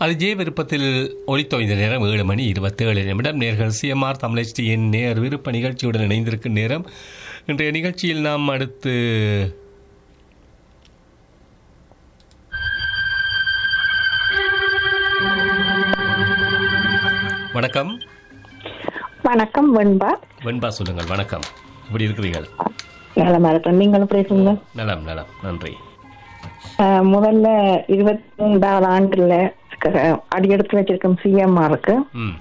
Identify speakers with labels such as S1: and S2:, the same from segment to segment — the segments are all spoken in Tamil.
S1: அது ஜே விருப்பத்தில் ஒளித்தோய்ந்த நேரம் ஏழு மணி இருபத்தேழு நிமிடம் நேர்கள் சிஎம்ஆர் தமிழச்சியின் நேர் விருப்ப நிகழ்ச்சியுடன் இணைந்திருக்கும் நேரம் இன்றைய நிகழ்ச்சியில் நாம் அடுத்து வணக்கம்
S2: வணக்கம் வெண்பா
S1: வெண்பா சொல்லுங்கள் வணக்கம் எப்படி இருக்கிறீர்கள்
S2: நலமா இருக்கேன் நீங்களும் பேசுங்க
S1: நலம் நலம் நன்றி
S2: அஹ், முதல்ல இருபத்தி மூன்றாவது ஆண்டுல க- அடியெடுத்து வச்சிருக்கும் சிஎம்ஆருக்கு
S1: ம்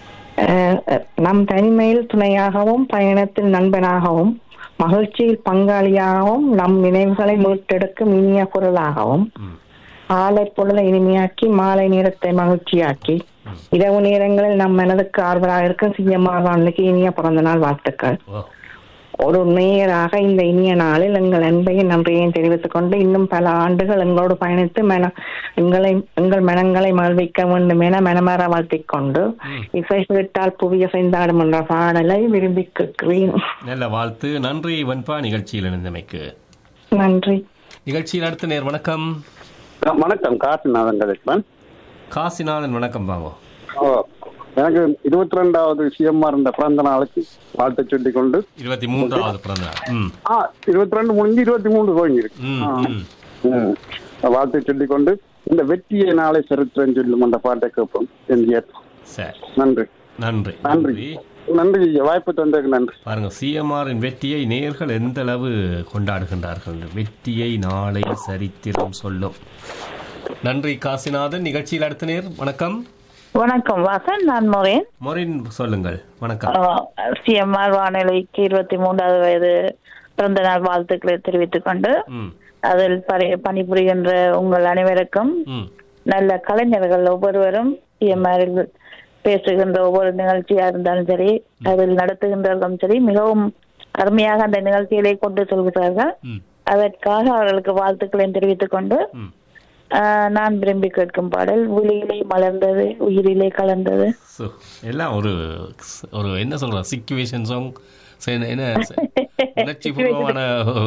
S2: நம் தனிமையில் துணையாகவும் பயணத்தில் நண்பனாகவும் மகிழ்ச்சியில் பங்காளியாகவும் நம் நினைவுகளை மீட்டெடுக்கும் இனிய குரலாகவும்
S1: ம்
S2: ஆலை பொழுதை இனிமையாக்கி மாலை நேரத்தை மகிழ்ச்சியாக்கி இரவு நேரங்களில் நம் மனதுக்கு ஆர்வலாக இருக்கும் சிஎம்ஆர் வானொலிக்கு இனிய பிறந்த நாள் வாழ்த்துக்கள்
S1: ஓ
S2: ஒரு நேயராக இந்த இனிய நாளில் எங்கள் அன்பையும் நன்றியையும் தெரிவித்துக் கொண்டு இன்னும் பல ஆண்டுகள் எங்களோடு பயணித்து மன எங்களை எங்கள் மனங்களை மகிழ்விக்க வேண்டும் என மனமாற வாழ்த்திக் கொண்டு இசை விட்டால் புவிய செய்தாடும் என்ற பாடலை விரும்பி கேட்கிறேன்
S1: நல்ல வாழ்த்து நன்றி வெண்பா நிகழ்ச்சியில் இணைந்தமைக்கு
S2: நன்றி
S1: நிகழ்ச்சியில் அடுத்த நேர் வணக்கம்
S3: வணக்கம் காசிநாதன் கதைப்பன்
S1: காசிநாதன் வணக்கம் வாங்கோ
S3: ஓ, எனக்கு இருபத்தி ரெண்டாவது சிஎம்ஆர் இந்த பிறந்த நாளுக்கு வாழ்த்து சொல்லிக் கொண்டு
S1: இருபத்தி மூன்றாவது பிறந்த நாள் ம்
S3: ஆ இருபத்தி ரெண்டு முடிஞ்சு இருபத்தி மூணு துவங்கியிருக்கு
S1: ம்
S3: ஆ.
S1: ம்
S3: ம். வாழ்த்து சொல்லிக் கொண்டு இந்த வெற்றியை நாளை சரித்திரம் சொல்லும் அந்த பாட்டை கேட்போம் எம்ஜிஆர்
S1: சரி
S3: நன்றி
S1: நன்றி
S3: நன்றி நன்றி ஐயா. வாய்ப்பு தந்ததுக்கு நன்றி
S1: பாருங்க சிஎம்ஆரின் வெற்றியை நேர்கள் எந்த அளவு கொண்டாடுகின்றார்கள் வெற்றியை நாளை சரித்திரம் சொல்லும் நன்றி காசிநாதன் நிகழ்ச்சியில் அடுத்த நேர் வணக்கம்
S4: வணக்கம் வாசன் நான் மொரேன்
S1: மொரின் சொல்லுங்கள் வணக்கம்
S4: சிஎம்ஆர் வானொலிக்கு இருபத்தி மூன்றாவது வயது பிறந்த நாள் வாழ்த்துக்களை தெரிவித்துக் கொண்டு
S1: ம்
S4: அதில் பணி- பணிபுரிகின்ற உங்கள் அனைவருக்கும்
S1: ம்
S4: நல்ல கலைஞர்கள் ஒவ்வொருவரும் சிஎம்ஆரில் பேசுகின்ற ஒவ்வொரு நிகழ்ச்சியா இருந்தாலும் சரி அதில் நடத்துகின்றவர்களும் சரி மிகவும் அருமையாக அந்த நிகழ்ச்சிகளை கொண்டு செல்கிறார்கள்
S1: ம்
S4: அதற்காக அவர்களுக்கு வாழ்த்துக்களையும் தெரிவித்துக் கொண்டு
S1: ம்
S4: ஆஹ், நான் விரும்பி கேட்கும் பாடல் விழியிலே மலர்ந்தது உயிரிலே கலந்தது
S1: ஸோ எல்லாம் ஒரு ஒரு என்ன சொல்கிறோம் சிச்சுவேஷன் சாங் என்ன உணர்ச்சி பூர்வமான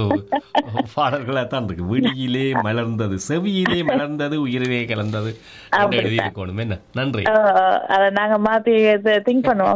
S1: பாடல்களாக தான் இருக்கு விழியிலே மலர்ந்தது செவியிலே மலர்ந்தது உயிரிலே கலந்தது என்று எழுதி இருக்கணும் என்ன நன்றி
S4: ஆஹ், அதை நாங்க மாத்தி திங்க் பண்ணுவோம்